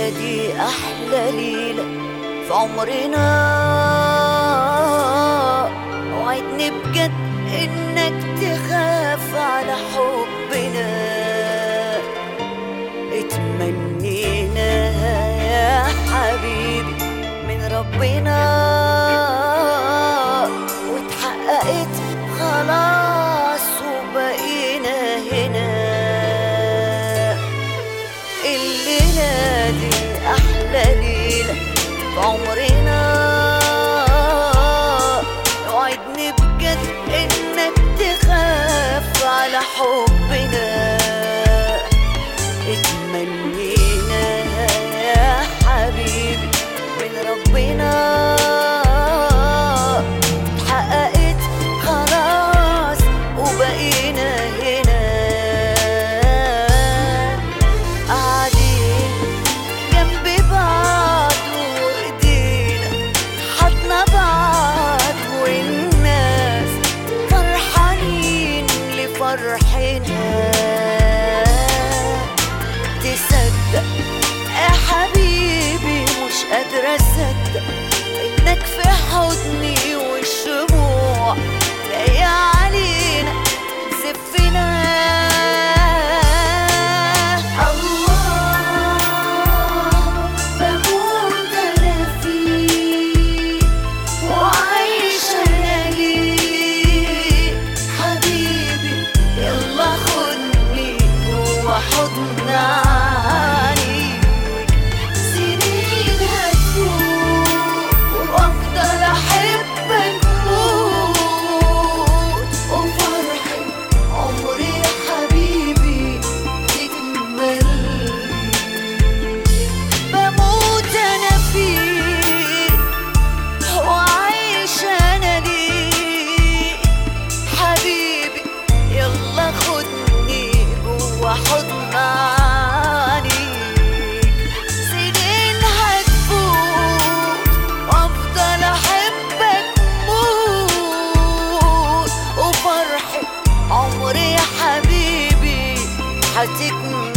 دي أحلى ليلة في عمرنا وعدني بجد إنك تخاف على حبنا اتمنيناها يا حبيبي من ربنا واتحققت خلاص وبقينا هنا الليلة دي أحلى ليلة في عمرنا وعدني بجد إنك تخاف على حبنا اتمنيناها يا حبيبي من ربنا اتحققت خلاص وبقينا هنا قاعدين جنب بعض وايدينا حضنا بعض والناس فرحانين لفرحنا تصدق يا حبيبي مش قادرة أصدق إنك في حضني والشموع جاية علينا زفنا الله بموت أنا فيك وعايشة أنا ليك حبيبي يلا خدني جوا حضن عنيك سنين هتفوت وأفضل أحبك موت وفرحة عمري يا حبيبي تكمل بموت أنا فيك وعايش أنا ليك حبيبي يلا خدني جوا حضن عنيك سنين هتفوت وافضل احبك موت وفرحة عمري يا حبيبي هتكمل